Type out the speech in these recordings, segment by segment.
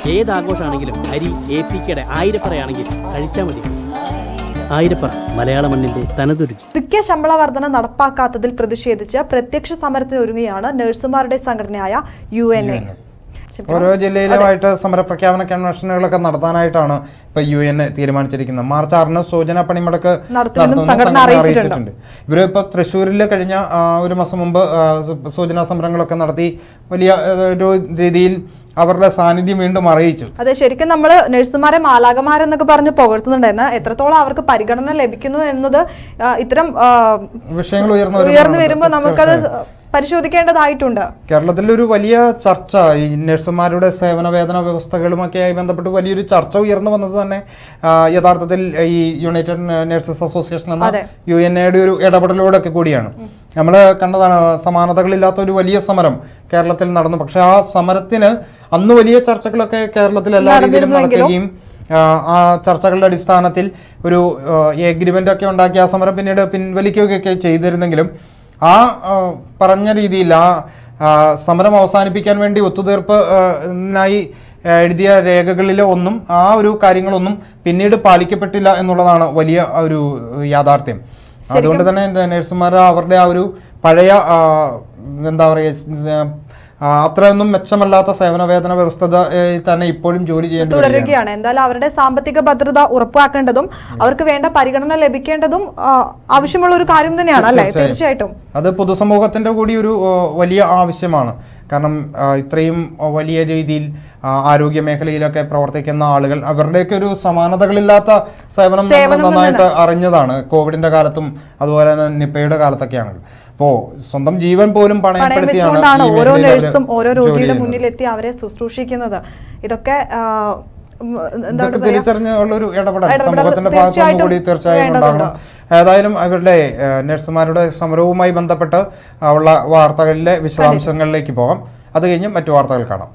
ഏത് ആഘോഷമാണെങ്കിലും അരി A P കെയുടെ ആയിരപ്പറയാണെങ്കിൽ കഴിച്ചാൽ മതി ആയിരപ്പറ മലയാള മണ്ണിന്റെ തനതുരുചി പുതുക്കിയ ശമ്പള വർധന നടപ്പാക്കാത്തതിൽ പ്രതിഷേധിച്ച് പ്രത്യക്ഷ സമരത്തിന് ഒരുങ്ങുകയാണ് നഴ്സുമാരുടെ സംഘടനയായ യു എൻ എ ഓരോ ജില്ലയിലുമായിട്ട് സമരപ്രഖ്യാപന കൺവെൻഷനുകളൊക്കെ നടത്താനായിട്ടാണ് ഇപ്പൊ യു എൻ തീരുമാനിച്ചിരിക്കുന്നത് മാർച്ച് ആറിന് സൂചന പണിമുടക്ക് നടത്തുമെന്നും നടത്തുമെന്ന് സംഘടന അറിയിച്ചിട്ടുണ്ട്. ഇവര് ഇപ്പൊ തൃശ്ശൂരിൽ കഴിഞ്ഞ ആ, ഒരു മാസം മുമ്പ് ആ, സു- സൂചനാ സമരങ്ങളൊക്കെ നടത്തി വലിയ ആ, ഒരു രീതിയിൽ അവരുടെ സാന്നിധ്യം വീണ്ടും അറിയിച്ചു അതെ ശരിക്കും നമ്മൾ നഴ്സുമാരെ മാലാകമാരെന്നൊക്കെ പറഞ്ഞ് പുകഴ്ത്തുന്നുണ്ടായിരുന്നു എത്രത്തോളം അവർക്ക് പരിഗണന ലഭിക്കുന്നു എന്നത് ആ, ഇത്തരം ആ, വിഷയങ്ങൾ ഉയർന്നു ഉയർന്നു വരുമ്പോൾ വരുമ്പോൾ നമുക്കത് പരിശോധിക്കേണ്ടതായിട്ടുണ്ട് കേരളത്തിൽ ഒരു വലിയ ചർച്ച ഈ നഴ്സുമാരുടെ സേവന വേതന വ്യവസ്ഥകളുമൊക്കെയായി ബന്ധപ്പെട്ട് വലിയൊരു ചർച്ച ഉയർന്നു വന്നത് തന്നെ ആ, യഥാർത്ഥത്തിൽ ഈ യുണൈറ്റഡ് നഴ്സസ് അസോസിയേഷൻ എന്ന അതെ. യു എൻ എയുടെ ഒരു ഇടപെടലോടെ ഒക്കെ കൂടിയാണ് നമ്മൾ കണ്ടതാണ് സമാനതകളില്ലാത്ത ഒരു വലിയ സമരം കേരളത്തിൽ നടന്നു പക്ഷെ ആ സമരത്തിന് അന്ന് വലിയ ചർച്ചകളൊക്കെ കേരളത്തിൽ എല്ലാ രീതിയിലും നടന്നിരുന്നുവെങ്കിലും നടക്കുകയും ആ, ആ ചർച്ചകളുടെ അടിസ്ഥാനത്തിൽ ഒരു എഗ്രിമെന്റ് ഒക്കെ ഉണ്ടാക്കി ആ സമരം പിന്നീട് പിൻവലിക്കുകയൊക്കെ ചെയ്തിരുന്നെങ്കിലും ആ ആ, പറഞ്ഞ രീതിയിൽ ആ ആ, സമരം അവസാനിപ്പിക്കാൻ വേണ്ടി ഒത്തുതീർപ്പ് ആ, നായി ആ, എഴുതിയ രേഖകളിലെ ഒന്നും ആ ഒരു കാര്യങ്ങളൊന്നും പിന്നീട് പാലിക്കപ്പെട്ടില്ല എന്നുള്ളതാണ് വലിയ ഒരു യാഥാർത്ഥ്യം അതുകൊണ്ട് തന്നെ നഴ്സുമാർ അവരുടെ ആ ഒരു പഴയ ആ, എന്താ പറയുക ആ, അത്രയൊന്നും മെച്ചമല്ലാത്ത സേവന വേതന വ്യവസ്ഥ തന്നെ ഇപ്പോഴും ജോലി ചെയ്യേണ്ടി വരികയാണ്. തുടരുകയാണ് എന്തായാലും അവരുടെ സാമ്പത്തിക ഭദ്രത ഉറപ്പാക്കേണ്ടതും അവർക്ക് വേണ്ട പരിഗണന ലഭിക്കേണ്ടതും ആ, ആവശ്യമുള്ള ഒരു കാര്യം തന്നെയാണ് അല്ലേ തീർച്ചയായും. തീർച്ചയായിട്ടും അത് പൊതുസമൂഹത്തിന്റെ കൂടി ഒരു ആ, വലിയ ആവശ്യമാണ് കാരണം ആ, ഇത്രയും ആ, വലിയ രീതിയിൽ ആ, ആരോഗ്യ മേഖലയിലൊക്കെ പ്രവർത്തിക്കുന്ന ആളുകൾ അവരുടെയൊക്കെ ഒരു സമാനതകളില്ലാത്ത സേവനം നമ്മൾ സേവനം നന്നായിട്ട് അറിഞ്ഞതാണ് കോവിഡിന്റെ കാലത്തും അതുപോലെ തന്നെ നിപ്പയുടെ കാലത്തൊക്കെയാണ് അപ്പോ സ്വന്തം ജീവൻ പോലും പണയം പണയപ്പെടുത്തിയാണ് വെച്ചുകൊണ്ടാണ് ഈ ഓരോ മേഖലയിൽ അവര് നഴ്സും ഓരോ ജോലി രോഗിയുടെ ചെയ്യുന്നത്. മുന്നിലെത്തി അവരെ ശുശ്രൂഷിക്കുന്നത് ഇതൊക്കെ ആ, ഉം, എന്താ ഇതൊക്കെ പറയാ തിരിച്ചറിഞ്ഞുള്ള ഒരു ഇടപെടൽ ഇടപെടൽ സമൂഹത്തിന്റെ ഭാഗത്തുനിന്ന് തീർച്ചയായിട്ടും കൂടി തീർച്ചയായും വേണ്ടതുണ്ട്. ഉണ്ടാകണം ഏതായാലും അവരുടെ ഏഹ്, നഴ്സുമാരുടെ സമരവുമായി ബന്ധപ്പെട്ട് ഉള്ള വാർത്തകളിലെ വിശദാംശങ്ങളിലേക്ക് പോകാം അത് കഴിഞ്ഞ് മറ്റു വാർത്തകൾ കാണാം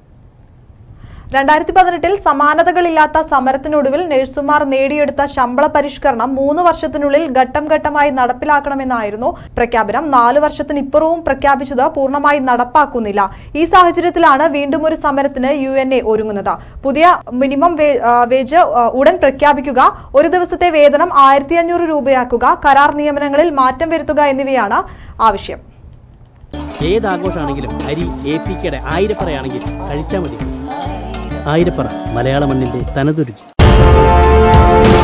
രണ്ടായിരത്തി പതിനെട്ടിൽ സമാനതകളില്ലാത്ത സമരത്തിനൊടുവിൽ നഴ്സുമാർ നേടിയെടുത്ത ശമ്പള പരിഷ്കരണം മൂന്ന് വർഷത്തിനുള്ളിൽ ഘട്ടം ഘട്ടമായി നടപ്പിലാക്കണമെന്നായിരുന്നു പ്രഖ്യാപനം നാല് വർഷത്തിനിപ്പുറവും പ്രഖ്യാപിച്ചത് പൂർണ്ണമായി നടപ്പാക്കുന്നില്ല ഈ സാഹചര്യത്തിലാണ് വീണ്ടും ഒരു സമരത്തിന് യു എൻ എ ഒരുങ്ങുന്നത് പുതിയ മിനിമം വേ- ആ, വേജ് ആ, ഉടൻ പ്രഖ്യാപിക്കുക ഒരു ദിവസത്തെ വേതനം ആയിരത്തി അഞ്ഞൂറ് രൂപയാക്കുക കരാർ നിയമനങ്ങളിൽ മാറ്റം വരുത്തുക എന്നിവയാണ് ആവശ്യം ഏത് ആഘോഷമാണെങ്കിലും അരി എ പി കെയുടെ ആയിരപ്പറയാണെങ്കിൽ കഴിച്ചാൽ മതി ആയിരപ്പറ മലയാള മണ്ണിന്റെ തനതുരുചി